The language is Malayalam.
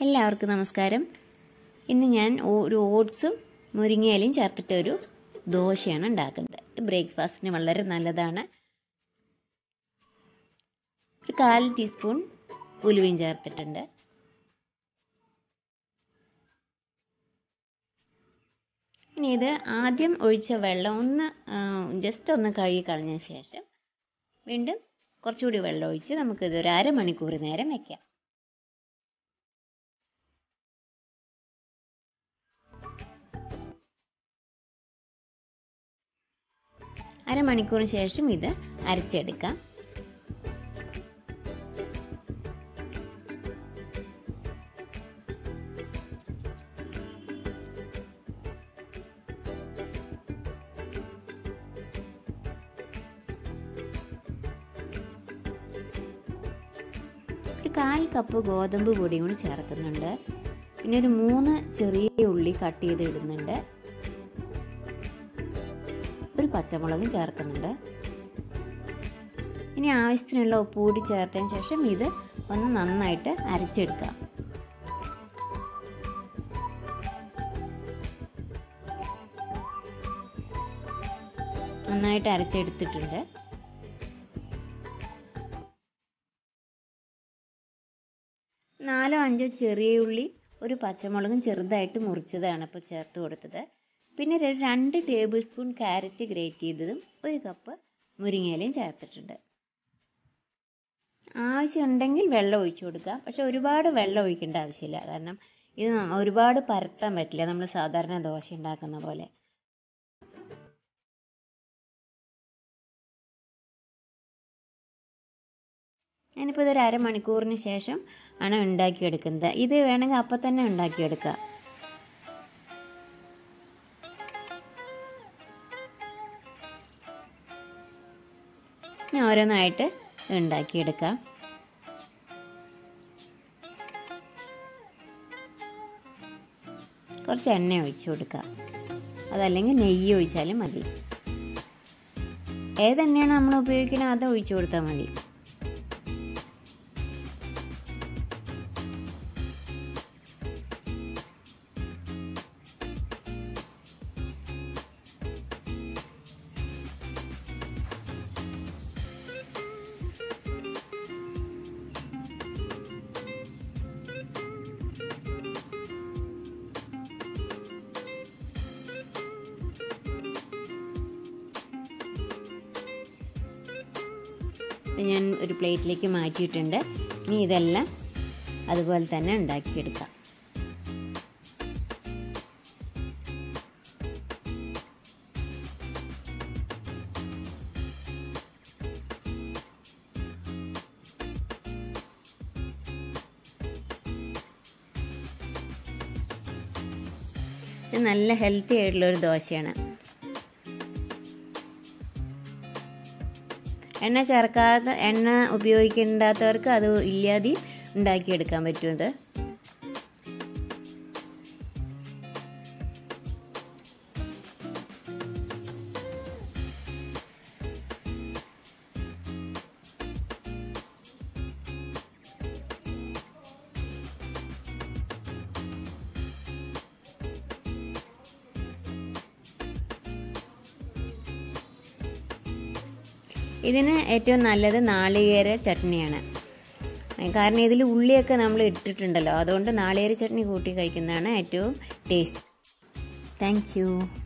എല്ലാവർക്കും നമസ്കാരം ഇന്ന് ഞാൻ ഒരു ഓട്സും മുരിങ്ങയിലയും ചേർത്തിട്ട് ഒരു ദോശയാണ് ഉണ്ടാക്കുന്നത് ബ്രേക്ക്ഫാസ്റ്റിന് വളരെ നല്ലതാണ് ഒരു കാൽ ടീസ്പൂൺ ഉലുവയും ചേർത്തിട്ടുണ്ട് ഇനി ഇത് ആദ്യം ഒഴിച്ച വെള്ളം ഒന്ന് ജസ്റ്റ് ഒന്ന് കഴുകി കളഞ്ഞ ശേഷം വീണ്ടും കുറച്ചുകൂടി വെള്ളം ഒഴിച്ച് നമുക്കിത് ഒരു അരമണിക്കൂർ നേരം വെക്കാം അരമണിക്കൂറിന് ശേഷം ഇത് അരച്ചെടുക്കാം ഒരു കാൽ കപ്പ് ഗോതമ്പ് പൊടിയും കൂടി ചേർക്കുന്നുണ്ട് പിന്നെ ഒരു മൂന്ന് ചെറിയ ഉള്ളി കട്ട് ചെയ്ത് ഇടുന്നുണ്ട് ഒരു പച്ചമുളകും ചേർക്കുന്നുണ്ട് ഇനി ആവശ്യത്തിനുള്ള ഉപ്പ് കൂടി ചേർത്തതിന് ശേഷം ഇത് ഒന്ന് നന്നായിട്ട് അരച്ചെടുക്കാം നന്നായിട്ട് അരച്ചെടുത്തിട്ടുണ്ട് നാലോ അഞ്ചോ ചെറിയ ഉള്ളി ഒരു പച്ചമുളകും ചെറുതായിട്ട് മുറിച്ചതാണ് ഇപ്പോൾ ചേർത്ത് കൊടുത്തത് പിന്നെ രണ്ട് ടേബിൾ സ്പൂൺ ക്യാരറ്റ് ഗ്രേറ്റ് ചെയ്തതും ഒരു കപ്പ് മുരിങ്ങയിലയും ചേർത്തിട്ടുണ്ട് ആവശ്യമുണ്ടെങ്കിൽ വെള്ളം ഒഴിച്ചു കൊടുക്കാം പക്ഷെ ഒരുപാട് വെള്ളം ഒഴിക്കേണ്ട ആവശ്യമില്ല കാരണം ഇത് ഒരുപാട് പരത്താൻ പറ്റില്ല നമ്മൾ സാധാരണ ദോശ ഉണ്ടാക്കുന്ന പോലെ ഞാനിപ്പോൾ ഇതൊരു അരമണിക്കൂറിന് ശേഷം ആണ് ഉണ്ടാക്കിയെടുക്കുന്നത് ഇത് വേണമെങ്കിൽ അപ്പം തന്നെ ഉണ്ടാക്കിയെടുക്കുക ഞാൻ ഓരോന്നായിട്ട് ഉണ്ടാക്കിയെടുക്കാം കുറച്ച് എണ്ണ ഒഴിച്ചു കൊടുക്കുക അതല്ലെങ്കിൽ നെയ്യ് ഒഴിച്ചാലും മതി ഏതെണ്ണയാണ് നമ്മൾ ഉപയോഗിക്കുന്നത് അത് ഒഴിച്ചു കൊടുത്താൽ മതി ഞാൻ ഒരു പ്ലേറ്റിലേക്ക് മാറ്റിയിട്ടുണ്ട് ഇനി ഇതെല്ലാം അതുപോലെ തന്നെ ഉണ്ടാക്കിയെടുക്കാം ഇത് നല്ല ഹെൽത്തി ആയിട്ടുള്ള ഒരു ദോശയാണ് എണ്ണ ചേർക്കാത്ത എണ്ണ ഉപയോഗിക്കേണ്ടാത്തവർക്ക് അത് ഇല്ലാതെ ഉണ്ടാക്കിയെടുക്കാൻ പറ്റുന്നത് ഇതിന് ഏറ്റവും നല്ലത് നാളികേര ചട്നിയാണ് കാരണം ഇതിൽ ഉള്ളിയൊക്കെ നമ്മൾ ഇട്ടിട്ടുണ്ടല്ലോ അതുകൊണ്ട് നാളികേര ചട്നി കൂട്ടി കഴിക്കുന്നതാണ് ഏറ്റവും ടേസ്റ്റ് താങ്ക്